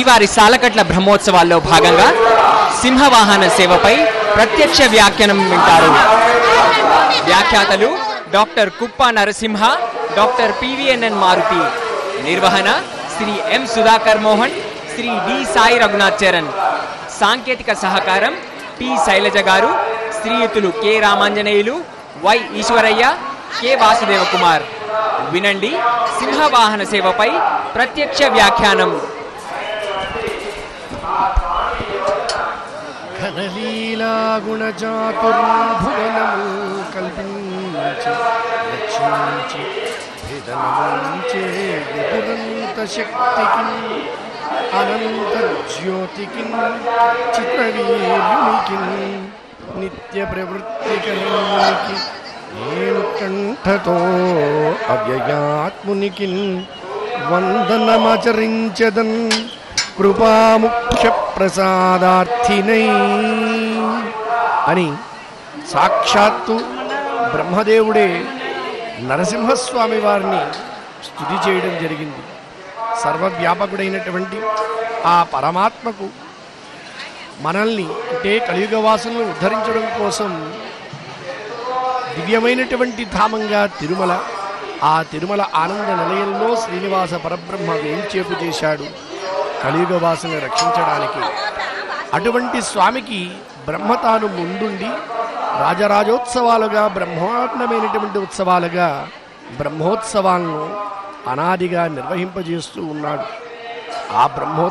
శ్రీవారి సాలకట్ల బ్రహ్మోత్సవాల్లో భాగంగా సింహవాహన సేవపై ప్రత్యక్ష వ్యాఖ్యానం వింటారు వ్యాఖ్యాతలు డాక్టర్ కుప్ప నరసింహ డాక్టర్ పివిఎన్ఎన్ మారుతి నిర్వహణ శ్రీ ఎం సుధాకర్ మోహన్ శ్రీ డి సాయి రఘునాథ్ చరణ్ సాంకేతిక సహకారం పి శైలజ గారు శ్రీయుతులు K Ramanjaneyulu Y Eswaraiah K Vasudeva Kumar వినండి సింహవాహన సేవపై ప్రత్యక్ష వ్యాఖ్యానం ఘనలీలాగుణచాతుర్భువనము కల్పించి రక్షించి విధనముంచే విపురంత శక్తికి అనంత జ్యోతికి చిత్రవీరునికి నిత్య ప్రవృత్తి కలిగి కంఠతో అవ్యయాత్మునికి వందనమాచరించదన్ కృపాముఖ్య ప్రసాదార్థినై అని సాక్షాత్తు బ్రహ్మదేవుడే నరసింహస్వామి వారిని స్తుతి చేయడం జరిగింది సర్వవ్యాపకుడైనటువంటి ఆ పరమాత్మకు మనల్ని అంటే కలియుగ వాసులను ఉద్ధరించడం కోసం దివ్యమైనటువంటి ధామంగా తిరుమల ఆ తిరుమల ఆనంద నిలయంలో శ్రీనివాస పరబ్రహ్మ వేంచేపు చేశాడు కలియుగ వాసుని రక్షించడానికి అటువంటి స్వామికి బ్రహ్మ తాను ముందుండి రాజరాజోత్సవాలుగా బ్రహ్మాండమైనటువంటి ఉత్సవాలుగా బ్రహ్మోత్సవాలను అనాదిగా నిర్వహింపజేస్తూ ఉన్నాడు ఆ బ్రహ్మోత్సవ